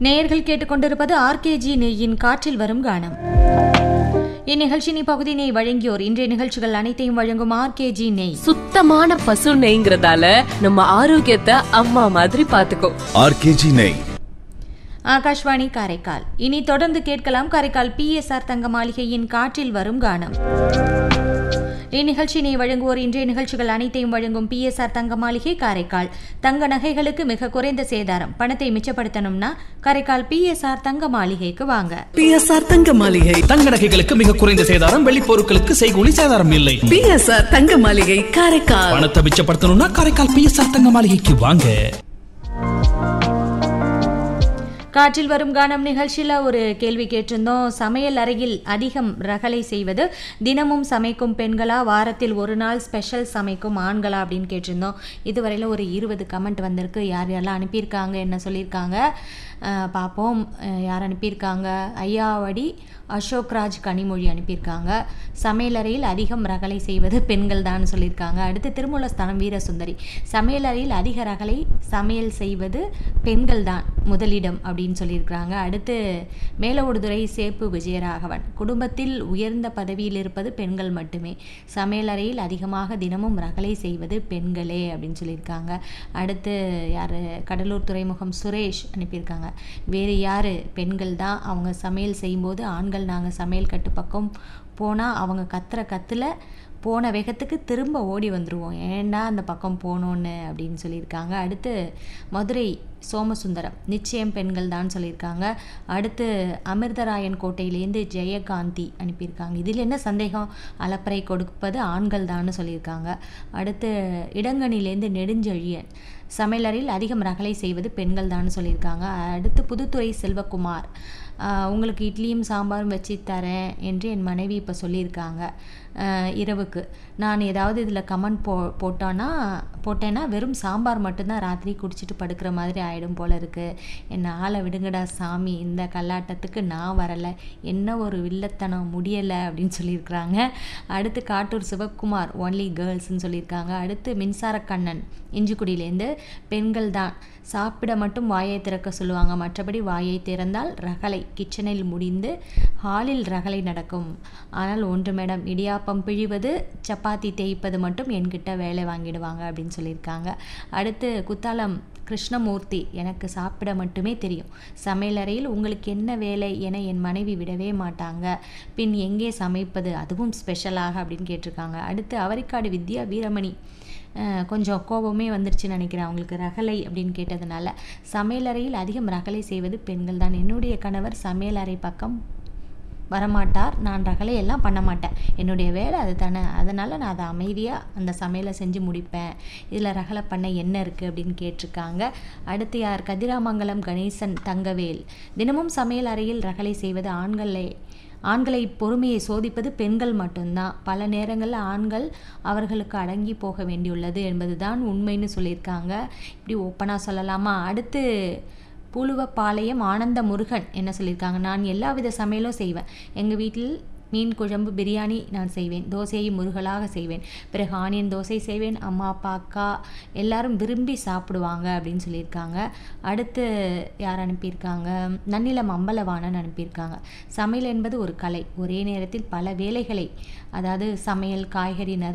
நேயர்கள் கேட்டுக்கொண்டிருப்பது ஆர்கேஜி நெய்யின் காற்றில் வரும் கானம் இந்நிகழ்ச்சியின் பகுதியினை வழங்கியோர் இன்றைய நிகழ்ச்சிகள் அனைத்தையும் வழங்கும் ஆர்கேஜி நெய் சுத்தமான பசு நெய்ங்கிறதால நம்ம ஆரோக்கியத்தை அம்மா மாதிரி பாத்துக்கோ ஆர்கேஜி நெய் ஆகாஷ்வாணி காரைக்கால் இனி தொடர்ந்து கேட்கலாம் காரைக்கால் பிஎஸ்ஆர் தங்க மாளிகையின் காற்றில் வரும் கானம் இந்நிகழ்ச்சியினை வழங்குவோர் இன்றைய நிகழ்ச்சிகள் அனைத்தையும் வழங்கும் பிஎஸ்ஆர் தங்க மாளிகை காரைக்கால் தங்க நகைகளுக்கு மிக குறைந்த சேதாரம் பணத்தை மிச்சப்படுத்தணும்னா காரைக்கால் பிஎஸ்ஆர் தங்க மாளிகைக்கு வாங்க பிஎஸ்ஆர் தங்க மாளிகை தங்க நகைகளுக்கு மிக குறைந்த சேதாரம் வெள்ளி பொருட்களுக்கு செய்கூலி சேதாரம் இல்லை பிஎஸ்ஆர் தங்க மாளிகை காரைக்கால் பணத்தை மிச்சப்படுத்தணும்னா காரைக்கால் பிஎஸ்ஆர் தங்க மாளிகைக்கு வாங்க காற்றில் வரும் கானம் நிகழ்ச்சியில் ஒரு கேள்வி கேட்டிருந்தோம் சமையல் அறையில் அதிகம் ரகளை செய்வது தினமும் சமைக்கும் பெண்களா வாரத்தில் ஒரு நாள் ஸ்பெஷல் சமைக்கும் ஆண்களா அப்படின்னு கேட்டிருந்தோம் இதுவரையில் ஒரு இருபது கமெண்ட் வந்திருக்கு யார் யாரெல்லாம் அனுப்பியிருக்காங்க என்ன சொல்லியிருக்காங்க அஹ் பார்ப்போம் அஹ் யார் அனுப்பியிருக்காங்க ஐயாவடி அசோக்ராஜ் கனிமொழி அனுப்பியிருக்காங்க சமையலறையில் அதிகம் ரகளை செய்வது பெண்கள் தான் சொல்லியிருக்காங்க அடுத்து திருமூலஸ்தானம் வீரசுந்தரி சமையலறையில் அதிக ரகளை சமையல் செய்வது பெண்கள் தான் முதலிடம் அப்படின்னு சொல்லியிருக்கிறாங்க அடுத்து மேலோடுதுறை சேப்பு விஜயராகவன் குடும்பத்தில் உயர்ந்த பதவியில் இருப்பது பெண்கள் மட்டுமே சமையலறையில் அதிகமாக தினமும் ரகளை செய்வது பெண்களே அப்படின்னு சொல்லியிருக்காங்க அடுத்து யார் கடலூர் துறைமுகம் சுரேஷ் அனுப்பியிருக்காங்க வேறு யார் பெண்கள் தான் அவங்க சமையல் செய்யும்போது ஆண்கள் நாங்கள் சமையல் கட்டு பக்கம் போனால் அவங்க கத்துற கத்துல போன வேகத்துக்கு திரும்ப ஓடி வந்துடுவோம் ஏன்டா அந்த பக்கம் போனோன்னு அப்படின்னு சொல்லியிருக்காங்க அடுத்து மதுரை சோமசுந்தரம் நிச்சயம் பெண்கள் தான் சொல்லியிருக்காங்க அடுத்து அமிர்தராயன் கோட்டையிலேருந்து ஜெயகாந்தி அனுப்பியிருக்காங்க இதில் என்ன சந்தேகம் அலப்பறை கொடுப்பது ஆண்கள் தான் சொல்லியிருக்காங்க அடுத்து இடங்கணிலேருந்து நெடுஞ்செழியன் சமையலறையில் அதிகம் ரகளை செய்வது பெண்கள் தான் சொல்லியிருக்காங்க அடுத்து புதுத்துறை செல்வகுமார் ஆஹ் உங்களுக்கு இட்லியும் சாம்பாரும் வச்சு தரேன் என்று என் மனைவி இப்போ சொல்லியிருக்காங்க ஆஹ் இரவுக்கு நான் ஏதாவது இதில் கமெண்ட் போ போட்டோன்னா போட்டேன்னா வெறும் சாம்பார் மட்டும்தான் ராத்திரி குடிச்சிட்டு படுக்கிற மாதிரி ஆகிடும் போல இருக்குது என்னை ஆளை விடுங்கடா சாமி இந்த கல்லாட்டத்துக்கு நான் வரலை என்ன ஒரு வில்லத்தனம் முடியலை அப்படின்னு சொல்லியிருக்கிறாங்க அடுத்து காட்டூர் சிவக்குமார் ஒன்லி கேர்ள்ஸ்னு சொல்லியிருக்காங்க அடுத்து மின்சாரக்கண்ணன் இஞ்சிக்குடியிலேருந்து பெண்கள் தான் சாப்பிட மட்டும் வாயை திறக்க சொல்லுவாங்க மற்றபடி வாயை திறந்தால் ரகளை கிச்சனில் முடிந்து ஹாலில் ரகளை நடக்கும் ஆனால் ஒன்று மேடம் இடியாப்பம் பிழிவது சப்பாத்தி தேய்ப்பது மட்டும் என்கிட்ட வேலை வாங்கிடுவாங்க அப்படின்னு சொல்லியிருக்காங்க அடுத்து குத்தாலம் கிருஷ்ணமூர்த்தி எனக்கு சாப்பிட மட்டுமே தெரியும் சமையலறையில் உங்களுக்கு என்ன வேலை என என் மனைவி விடவே மாட்டாங்க பின் எங்கே சமைப்பது அதுவும் ஸ்பெஷலாக அப்படின்னு கேட்டிருக்காங்க அடுத்து அவரிக்காடு வித்யா வீரமணி அஹ் கொஞ்சம் கோபமே வந்துருச்சுன்னு நினைக்கிறேன் அவங்களுக்கு ரகலை அப்படின்னு கேட்டதுனால சமையலறையில் அதிகம் ரகலை செய்வது பெண்கள் தான் என்னுடைய கணவர் சமையலறை பக்கம் வரமாட்டார் நான் ரகலை எல்லாம் பண்ண மாட்டேன் என்னுடைய வேலை அது தானே அதனால் நான் அதை அமைதியாக அந்த சமையலை செஞ்சு முடிப்பேன் இதில் ரகலை பண்ண என்ன இருக்குது அப்படின்னு கேட்டிருக்காங்க அடுத்து யார் கதிராமங்கலம் கணேசன் தங்கவேல் தினமும் சமையல் அறையில் ரகலை செய்வது ஆண்களே ஆண்களை பொறுமையை சோதிப்பது பெண்கள் மட்டும்தான் பல நேரங்களில் ஆண்கள் அவர்களுக்கு அடங்கி போக வேண்டியுள்ளது என்பதுதான் உண்மைன்னு சொல்லியிருக்காங்க இப்படி ஓப்பனாக சொல்லலாமா அடுத்து புழுவப்பாளையம் ஆனந்த முருகன் என்ன சொல்லியிருக்காங்க நான் எல்லா வித சமையலும் செய்வேன் எங்கள் வீட்டில் மீன் குழம்பு பிரியாணி நான் செய்வேன் தோசையை முருகலாக செய்வேன் பிறகு ஆனியன் தோசை செய்வேன் அம்மா அப்பா அக்கா எல்லாரும் விரும்பி சாப்பிடுவாங்க அப்படின்னு சொல்லியிருக்காங்க அடுத்து யார் அனுப்பியிருக்காங்க நன்னிலம் அம்பலவாணன் அனுப்பியிருக்காங்க சமையல் என்பது ஒரு கலை ஒரே நேரத்தில் பல வேலைகளை அதாவது சமையல் காய்கறி நறு